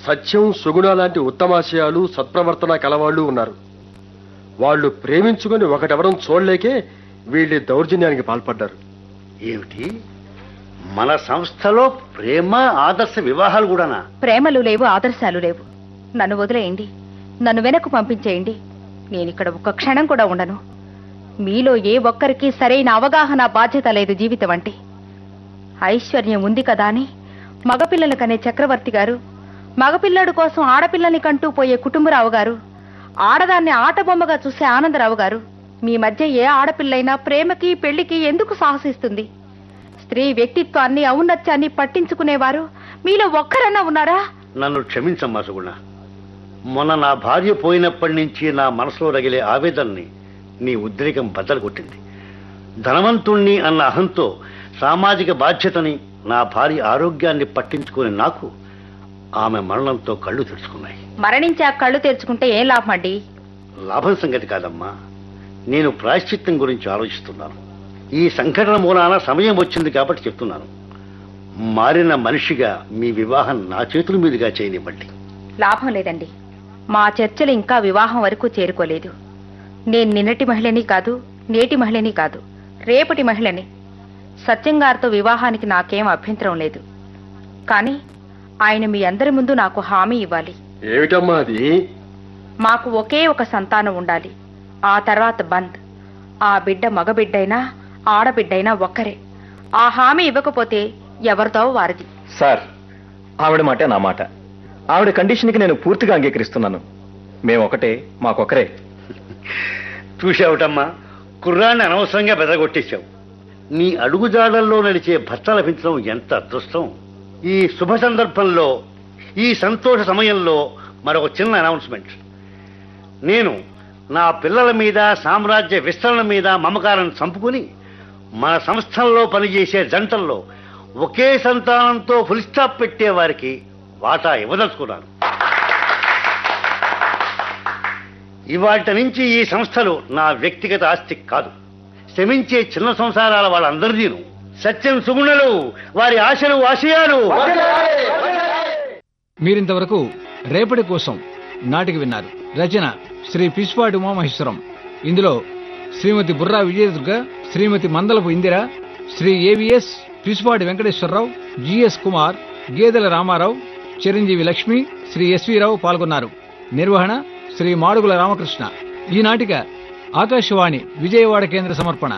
సత్యం సుగుణ లాంటి ఉత్తమాశయాలు సత్ప్రవర్తన కలవాళ్ళు ఉన్నారు వాళ్ళు ప్రేమించుకుని ఒకటెవరం చూడలేకే వీళ్ళ దౌర్జన్యానికి పాల్పడ్డారు ఏమిటి మన సంస్థలో ప్రేమ ఆదర్శ వివాహాలు కూడానా ప్రేమలు లేవు ఆదర్శాలు లేవు నన్ను వదిలేయండి నన్ను వెనక్కు పంపించేయండి నేనిక్కడ ఒక్క క్షణం కూడా ఉండను మీలో ఏ ఒక్కరికి సరైన అవగాహన బాధ్యత లేదు జీవితం అంటే ఐశ్వర్యం ఉంది కదా అని మగపిల్లలు కనే చక్రవర్తి గారు మగపిల్లడు కోసం ఆడపిల్లని కంటూ పోయే కుటుంబరావు గారు ఆడదాన్ని ఆట బొమ్మగా చూసే ఆనందరావు గారు మీ మధ్య ఏ ఆడపిల్లైనా ప్రేమకి పెళ్లికి ఎందుకు సాహసిస్తుంది స్త్రీ వ్యక్తిత్వాన్ని ఔన్నత్యాన్ని పట్టించుకునేవారు మీలో ఒక్కరన్నా ఉన్నారా నన్ను క్షమించమ్మా సుగుణ మొన్న నా భార్య పోయినప్పటి నుంచి నా మనసులో రగిలే ఆవేదనని నీ ఉద్రేకం బద్దలు కొట్టింది ధనవంతుణ్ణి అన్న అహంతో సామాజిక బాధ్యతని నా భార్య ఆరోగ్యాన్ని పట్టించుకుని నాకు ఆమె మరణంతో కళ్ళు తెరుచుకున్నాయి మరణించి ఆ కళ్ళు తెరుచుకుంటే ఏం లాభం అండి లాభం సంగతి కాదమ్మా నేను ప్రాయశ్చిత్తం గురించి ఆలోచిస్తున్నాను ఈ సంఘటన మూలాన సమయం వచ్చింది కాబట్టి చెప్తున్నాను మారిన మనిషిగా మీ వివాహం నా చేతుల మీదుగా చేయనివ్వండి లాభం లేదండి మా చర్చలు ఇంకా వివాహం వరకు చేరుకోలేదు నేను నిన్నటి మహిళని కాదు నేటి మహిళని కాదు రేపటి మహిళని సత్యం గారితో వివాహానికి నాకేం అభ్యంతరం లేదు కానీ ఆయన మీ అందరి ముందు నాకు హామీ ఇవ్వాలి ఏమిటమ్మా అది మాకు ఒకే ఒక సంతానం ఉండాలి ఆ తర్వాత బంద్ ఆ బిడ్డ మగబిడ్డైనా ఆడబిడ్డైనా ఒక్కరే ఆ హామీ ఇవ్వకపోతే ఎవరిదో వారిది సార్ ఆవిడ మాటే నా మాట ఆవిడ కండిషన్కి నేను పూర్తిగా అంగీకరిస్తున్నాను మేము ఒకటే మాకొకరే చూశావుటమ్మా కుర్రాన్ని అనవసరంగా బెదరగొట్టేశావు నీ అడుగుజాడల్లో నడిచే భర్త లభించడం ఎంత అదృష్టం ఈ శుభ సందర్భంలో ఈ సంతోష సమయంలో మరొక చిన్న అనౌన్స్మెంట్ నేను నా పిల్లల మీద సామ్రాజ్య విస్తరణ మీద మమకారం చంపుకుని మన సంస్థల్లో పనిచేసే జంటల్లో ఒకే సంతానంతో ఫుల్ స్టాప్ పెట్టే వారికి వాటా ఇవ్వదలుచుకున్నాను ఇవాటి నుంచి ఈ సంస్థలు నా వ్యక్తిగత ఆస్తి కాదు శ్రమించే చిన్న సంసారాల వాళ్ళందరిదీను సత్యం సుగుణలు వారి ఆశలు ఆశయాలు మీరింతవరకు రేపటి కోసం నాటిక విన్నారు రచన శ్రీ పిస్పాటి ఉమామహేశ్వరం ఇందులో Srimati Burra Vijayadurga Srimati Mandalapu Indira Sri AVS Pisapati Venkateswara Rao GS Kumar Gedela Rama Rao Chiranjeevi Lakshmi Sri SV Rao పాల్గొన్నారు నిర్వహణ శ్రీ మాడుగుల రామకృష్ణ ఈ నాటిక ఆకాశవాణి విజయవాడ కేంద్ర సమర్పణ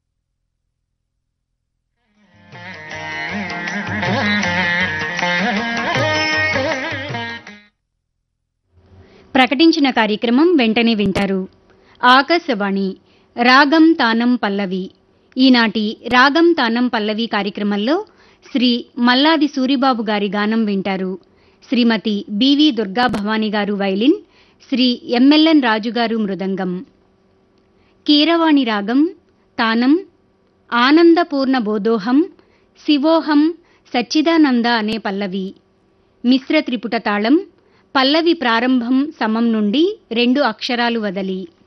ప్రకటించిన కార్యక్రమం వెంటనే వింటారు ఆకాశవాణి రాగం తానం పల్లవి ఈనాటి రాగం తానం పల్లవి కార్యక్రమంలో శ్రీ మల్లాది సూరిబాబు గారి గానం వింటారు శ్రీమతి బివి దుర్గా భవానీ గారు వైలిన్ శ్రీ ఎంఎల్ఎన్ రాజు గారు మృదంగం కీరవాణి రాగం తానం ఆనందపూర్ణ బోధోహం శివోహం సచ్చిదానంద అనే పల్లవి మిశ్ర త్రిపుట తాళం పల్లవి ప్రారంభం సమం నుండి రెండు అక్షరాలు వదలి